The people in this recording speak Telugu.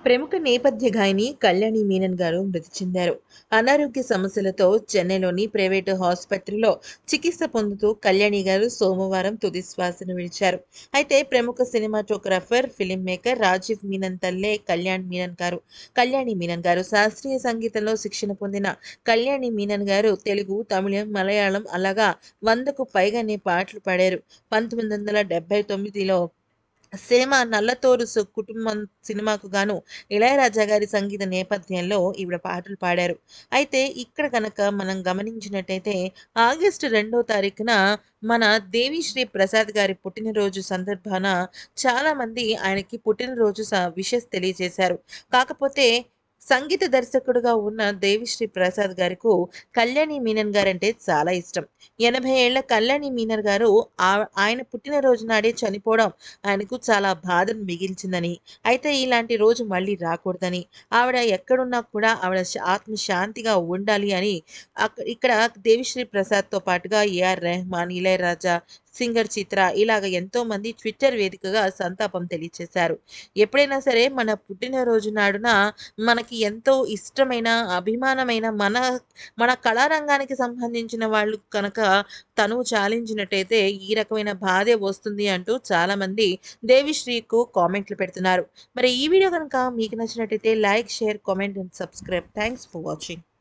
ప్రముఖ నేపథ్య గాయని కళ్యాణి మీనన్ గారు మృతి చెందారు అనారోగ్య సమస్యలతో చెన్నైలోని ప్రైవేటు ఆసుపత్రిలో చికిత్స పొందుతూ కళ్యాణి గారు సోమవారం తుది శ్వాసను విడిచారు అయితే ప్రముఖ cinematographer film maker Rajeev Menon తల్లే కళ్యాణ్ మీనన్ గారు కళ్యాణి మీనన్ గారు శాస్త్రీయ సంగీతంలో శిక్షణ పొందిన కళ్యాణి మీనన్ గారు తెలుగు తమిళం మలయాళం అలాగా వందకు పైగానే పాటలు పాడారు పంతొమ్మిది వందల డెబ్బై తొమ్మిదిలో సినిమా నల్లతోరు సు- కుటుంబం సినిమాకు గాను ఇళయరాజా గారి సంగీత నేపథ్యంలో ఈవిడ పాటలు పాడారు అయితే ఇక్కడ కనుక మనం గమనించినట్టయితే ఆగస్టు రెండో తారీఖున మన దేవిశ్రీ ప్రసాద్ గారి పుట్టినరోజు సందర్భాన చాలా మంది ఆయనకి పుట్టినరోజు విషెస్ తెలియజేశారు కాకపోతే సంగీత దర్శకుడుగా ఉన్న దేవిశ్రీ ప్రసాద్ గారికి కళ్యాణి మీనన్ గారంటే చాలా ఇష్టం ఎనభై ఏళ్ల కళ్యాణి మీనన్ గారు ఆ- ఆయన పుట్టినరోజు నాడే చనిపోవడం ఆయనకు చాలా బాధను మిగిల్చిందని అయితే ఇలాంటి రోజు మళ్ళీ రాకూడదని ఆవిడ ఎక్కడున్నా కూడా ఆవిడ శ- ఆత్మ శాంతిగా ఉండాలి అని అక్క- ఇక్కడ దేవిశ్రీ ప్రసాద్తో పాటుగా ఏఆర్ రెహమాన్ ఇళయరాజా సింగర్ చిత్ర ఇలాగ ఎంతో మంది ట్విట్టర్ వేదికగా సంతాపం తెలియచేశారు ఎప్పుడైనా సరే మన పుట్టినరోజు నాడున మనకి ఎంతో ఇష్టమైన అభిమానమైన మన మన కళారంగానికి సంబంధించిన వాళ్ళు కనుక తను చాలించినట్టయితే ఈ రకమైన బాధే వస్తుంది అంటూ చాలామంది దేవిశ్రీకు కామెంట్లు పెడుతున్నారు మరి ఈ వీడియో కనుక మీకు నచ్చినట్టయితే like share comment and subscribe thanks for watching